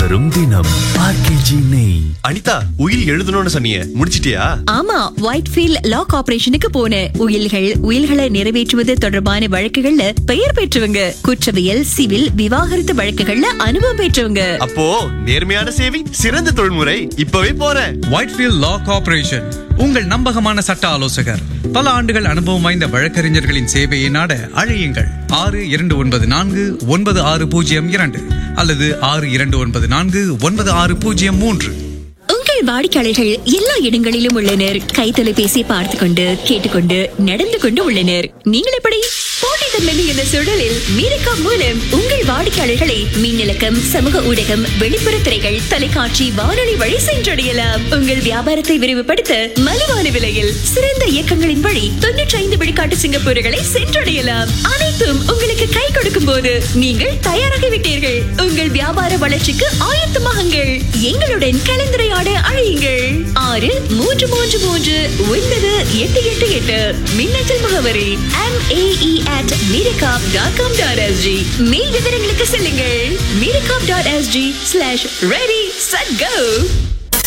தரும் தினம் ஆர்கேஜி நெய் அனிதா உயில் எழுதணும்னு சொன்னீங்க முடிச்சிட்டியா ஆமா ஒயிட்ஃபீல்ட் லா கார்பரேஷனுக்கு போனேன் உயில்கள் உயில்களை நிறைவேற்றுவது தொடர்பான வழக்குகள்ல பெயர் பெற்றவங்க குற்றவியல் சிவில் விவாகரத்து வழக்குகள்ல அனுபவம் பெற்றவங்க அப்போ நேர்மையான சேவை சிறந்த தொழில்முறை இப்பவே போறேன் ஒயிட்ஃபீல்ட் லா கார்ப்பரேஷன் உங்கள் நம்பகமான சட்ட ஆலோசகர் பல ஆண்டுகள் அனுபவம் வாய்ந்த வழக்கறிஞர்களின் சேவையை நாட அழையுங்கள் ஆறு இரண்டு ஒன்பது நான்கு ஒன்பது ஆறு பூஜ்ஜியம் இரண்டு அல்லது ஆறு இரண்டு ஒன்பது நான்கு ஒன்பது ஆறு பூஜ்ஜியம் மூன்று உங்கள் வாடிக்கையாளர்கள் எல்லா இடங்களிலும் உள்ளனர் கைத்தொலைபேசி பார்த்து கொண்டு கேட்டுக்கொண்டு நடந்து கொண்டு உள்ளனர் நீங்கள் எப்படி போட்டித்தன்மை இந்த சூழலில் மீரக்கா மூலம் உங்கள் வாடிக்கையாளர்களை மின்னலக்கம் சமூக ஊடகம் வெளிப்புற திரைகள் தொலைக்காட்சி வானொலி வழி சென்றடையலாம் உங்கள் வியாபாரத்தை விரிவுபடுத்த மலிவான விலையில் சிறந்த இயக்கங்களின் வழி தொன்னூற்றி ஐந்து விழுக்காட்டு சிங்கப்பூர்களை சென்றடையலாம் அனைத்தும் உங்களுக்கு கை கொடுக்கும் போது நீங்கள் தயாராகிவிட்டீர்கள் உங்கள் வியாபார வளர்ச்சிக்கு ஆயத்தமாகுங்கள் எங்களுடன் கலந்துரையாட அழையுங்கள் ஆறு மூன்று மூன்று மூன்று ஒன்பது எட்டு எட்டு எட்டு மின்னஞ்சல் முகவரி M A E at meerakap dot com dot SG மேல் விவரங்களுக்கு செல்லுங்கள் meerakap dot SG slash ready set கோ